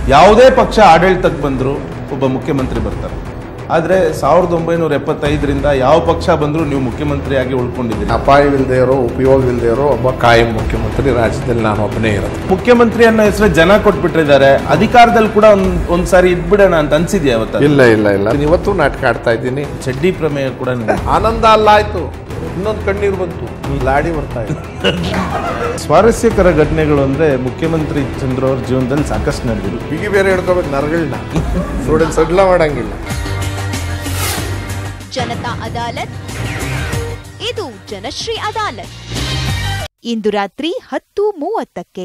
ಯಾವುದೇ ಪಕ್ಷ ಆಡಳಿತಕ್ಕೆ ಬಂದರೂ ಒಬ್ಬ ಮುಖ್ಯಮಂತ್ರಿ ಬರ್ತಾರೆ ಆದರೆ ಸಾವಿರದ ಒಂಬೈನೂರ ಎಪ್ಪತ್ತೈದರಿಂದ ಯಾವ ಪಕ್ಷ ಬಂದರೂ ನೀವು ಮುಖ್ಯಮಂತ್ರಿಯಾಗಿ ಉಳ್ಕೊಂಡಿದ್ದೀರಿ ಅಪಾಯವಿಲ್ಲದೆ ಇರೋ ಉಪಯೋಗವಿಲ್ಲದೆ ಇರೋ ಒಬ್ಬ ಕಾಯಂ ಮುಖ್ಯಮಂತ್ರಿ ರಾಜ್ಯದಲ್ಲಿ ನಾನು ಒಬ್ಬನೇ ಇರೋದು ಮುಖ್ಯಮಂತ್ರಿ ಅನ್ನೋ ಹೆಸರು ಜನ ಕೊಟ್ಬಿಟ್ಟಿದ್ದಾರೆ ಅಧಿಕಾರದಲ್ಲಿ ಕೂಡ ಒಂದ್ ಒಂದ್ಸಾರಿ ಇದ್ಬಿಡೋಣ ಅಂತ ಅನ್ಸಿದ್ಯಾ ಅವತ್ತ ಇಲ್ಲ ಇಲ್ಲ ಇಲ್ಲ ನಾನು ಇವತ್ತು ನಾಟಕ ಆಡ್ತಾ ಇದ್ದೀನಿ ಚಡ್ಡಿ ಪ್ರಮೇಯ ಕೂಡ ನೀವು- ಆನಂದ ಅಲ್ಲ ಆಯ್ತು ಇನ್ನೊಂದು ಕಣ್ಣೀರು ಬಂತು ಲಾಡಿ ಬರ್ತಾ ಇಲ್ಲ ಸ್ವಾರಸ್ಯಕರ ಘಟನೆಗಳು ಅಂದ್ರೆ ಮುಖ್ಯಮಂತ್ರಿ ಚಂದ್ರ ಅವ್ರ ಜೀವನದಲ್ಲಿ ಸಾಕಷ್ಟು ನಡೆದಿದೆ ಬಿಗಿ ಬೇರೆ ಹಿಡ್ಕೋಬೇಕು ನರಗಳನ್ನ ನೋಡಿ ಸಡ್ಲ ಮಾಡಂಗಿಲ್ಲ ಜನತಾ ಅದಾಲತ್ ಇದು ಜನಶ್ರೀ ಅದಾಲತ್ ಇಂದು ರಾತ್ರಿ ಹತ್ತು ಮೂವತ್ತಕ್ಕೆ